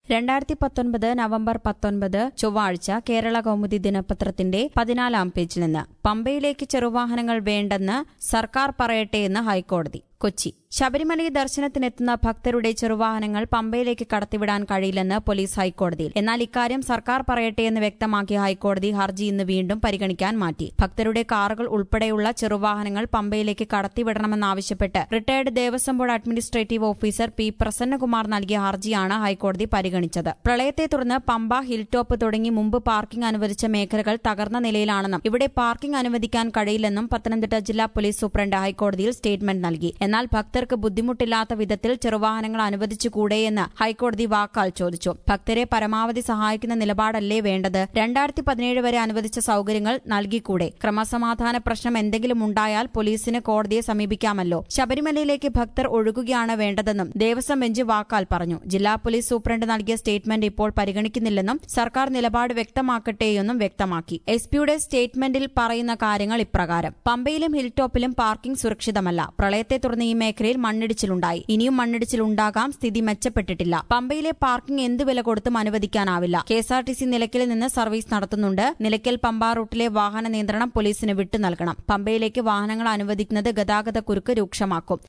രണ്ടായിരത്തി പത്തൊൻപത് നവംബർ പത്തൊൻപത് ചൊവ്വാഴ്ച കേരള കൗമുദി ദിനപത്രത്തിന്റെ പതിനാലാം പേജിൽ നിന്ന് പമ്പയിലേക്ക് ചെറുവാഹനങ്ങൾ വേണ്ടെന്ന് സർക്കാർ പറയട്ടെയെന്ന് ഹൈക്കോടതി കൊച്ചി ശബരിമലയിൽ ദർശനത്തിനെത്തുന്ന ഭക്തരുടെ ചെറുവാഹനങ്ങൾ പമ്പയിലേക്ക് കടത്തിവിടാൻ കഴിയില്ലെന്ന് പോലീസ് ഹൈക്കോടതിയിൽ എന്നാൽ ഇക്കാര്യം സർക്കാർ പറയട്ടെയെന്ന് വ്യക്തമാക്കിയ ഹൈക്കോടതി ഹർജി ഇന്ന് വീണ്ടും പരിഗണിക്കാൻ മാറ്റി ഭക്തരുടെ കാറുകൾ ഉൾപ്പെടെയുള്ള ചെറുവാഹനങ്ങൾ പമ്പയിലേക്ക് കടത്തിവിടണമെന്നാവശ്യപ്പെട്ട് retired Devaswom board administrative officer P Prasannakumar നൽകിയ ഹർജിയാണ് ഹൈക്കോടതി പരിഗണിച്ചത് പ്രളയത്തെ തുടർന്ന് പമ്പ ഹിൽ ടോപ്പ് തുടങ്ങി മുമ്പ് പാർക്കിംഗ് അനുവദിച്ച മേഖലകൾ തകർന്ന നിലയിലാണെന്നും ഇവിടെ പാർക്കിംഗ് അനുവദിക്കാൻ കഴിയില്ലെന്നും പത്തനംതിട്ട ജില്ലാ പോലീസ് സൂപ്രണ്ട് ഹൈക്കോടതിയിൽ സ്റ്റേറ്റ്മെന്റ് നൽകി എന്നാൽ ഭക്തർക്ക് ബുദ്ധിമുട്ടില്ലാത്ത വിധത്തിൽ ചെറുവാഹനങ്ങൾ അനുവദിച്ചുകൂടെയെന്ന് ഹൈക്കോടതി വാക്കാൽ ചോദിച്ചു ഭക്തരെ പരമാവധി സഹായിക്കുന്ന നിലപാടല്ലേ വേണ്ടത് രണ്ടായിരത്തി പതിനേഴ് വരെ അനുവദിച്ച സൌകര്യങ്ങൾ നൽകിക്കൂടെ ക്രമസമാധാന പ്രശ്നം എന്തെങ്കിലും ഉണ്ടായാൽ പോലീസിന് കോടതിയെ സമീപിക്കാമല്ലോ ശബരിമലയിലേക്ക് ഭക്തർ ഒഴുകുകയാണ് വേണ്ടതെന്നും ദേവസ്വം ബെഞ്ച് വാക്കാൽ പറഞ്ഞു ജില്ലാ പോലീസ് സൂപ്രണ്ട് നൽകിയ സ്റ്റേറ്റ്മെന്റ് ഇപ്പോൾ പരിഗണിക്കുന്നില്ലെന്നും സർക്കാർ നിലപാട് വ്യക്തമാക്കട്ടെയെന്നും വ്യക്തമാക്കി എസ് പിയുടെ സ്റ്റേറ്റ്മെന്റിൽ പറയുന്ന കാര്യങ്ങൾ ഇപ്രകാരം പമ്പയിലും ഹിൽ ടോപ്പിലും പാർക്കിംഗ് സുരക്ഷിതമല്ല പ്രളയത്തെ തുടർന്ന് ഈ മേഖലയിൽ മണ്ണിടിച്ചിലുണ്ടായി ഇനിയും മണ്ണിടിച്ചിലുണ്ടാകാം സ്ഥിതി മെച്ചപ്പെട്ടിട്ടില്ല പമ്പയിലെ പാർക്കിംഗ് എന്ത് വില കൊടുത്തും അനുവദിക്കാനാവില്ല കെഎസ്ആർടിസി നിലയ്ക്കലിൽ നിന്ന് സർവീസ് നടത്തുന്നുണ്ട് നിലയ്ക്കൽ പമ്പ റൂട്ടിലെ വാഹന നിയന്ത്രണം പോലീസിന് വിട്ടു നൽകണം പമ്പയിലേക്ക് വാഹനങ്ങൾ അനുവദിക്കുന്നത് ഗതാഗത കുരുക്ക് രൂക്ഷമാക്കും